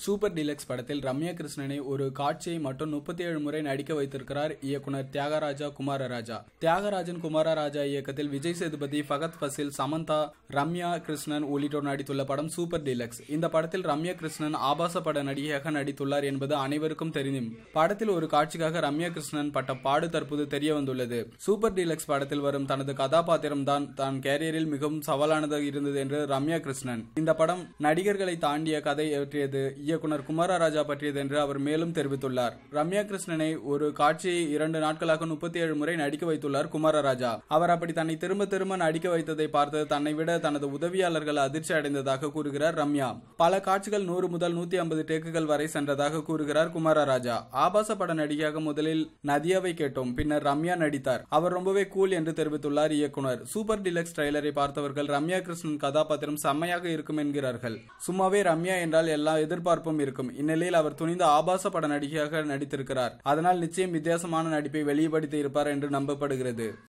super deluxe படத்தில் ரம்யா கிருஷ்ணனை ஒரு காட்சியை மட்டும் முப்பத்தி ஏழு முறை நடிக்க வைத்திருக்கிறார் இயக்குனர் தியாகராஜா குமாரராஜா தியாகராஜன் குமாரராஜா இயக்கத்தில் விஜய் சேதுபதி ஃபகத் ஃபசில் சமந்தா ரம்யா கிருஷ்ணன் உள்ளிட்டோர் நடித்துள்ள படம் சூப்பர் டீலக்ஸ் இந்த படத்தில் ரம்யா கிருஷ்ணன் ஆபாச பட நடிகையாக நடித்துள்ளார் என்பது அனைவருக்கும் தெரியும் படத்தில் ஒரு காட்சிக்காக ரம்யா கிருஷ்ணன் பட்ட பாடு தற்போது தெரிய வந்துள்ளது சூப்பர் டீலக்ஸ் படத்தில் வரும் தனது கதாபாத்திரம் தான் தான் கேரியரில் மிகவும் சவாலானதாக இருந்தது என்று ரம்யா கிருஷ்ணன் இந்த படம் நடிகர்களை தாண்டிய கதை ஏற்றியது இயக்குனர் குமாரராஜா பற்றியது என்று அவர் மேலும் தெரிவித்துள்ளார் ரம்யா கிருஷ்ணனை ஒரு காட்சியை இரண்டு நாட்களாக முப்பத்தி ஏழு முறை நடிக்க வைத்துள்ளார் குமாரராஜா அவர் அப்படி தன்னை திரும்ப திரும்ப நடிக்க வைத்ததை பார்த்து தன்னை விட தனது உதவியாளர்கள் அதிர்ச்சி அடைந்ததாக கூறுகிறார் ரம்யா பல காட்சிகள் நூறு முதல் நூத்தி ஐம்பது டேக்குகள் வரை சென்றதாக கூறுகிறார் குமாரராஜா ஆபாச பட நடிகையாக முதலில் நதியாவை கேட்டோம் பின்னர் ரம்யா நடித்தார் அவர் ரொம்பவே கூல் என்று தெரிவித்துள்ளார் இயக்குனர் சூப்பர் டிலக்ஸ் ட்ரெய்லரை பார்த்தவர்கள் ரம்யா கிருஷ்ணன் கதாபாத்திரம் செம்மையாக இருக்கும் என்கிறார்கள் சும்மாவே ரம்யா என்றால் எல்லா எதிர்பார்ப்பும் இருக்கும் இந்நிலையில் அவர் துணிந்த ஆபாச பட நடிகையாக நடித்திருக்கிறார் அதனால் நிச்சயம் வித்தியாசமான நடிப்பை வெளிப்படுத்தி இருப்பார் என்று நம்பப்படுகிறது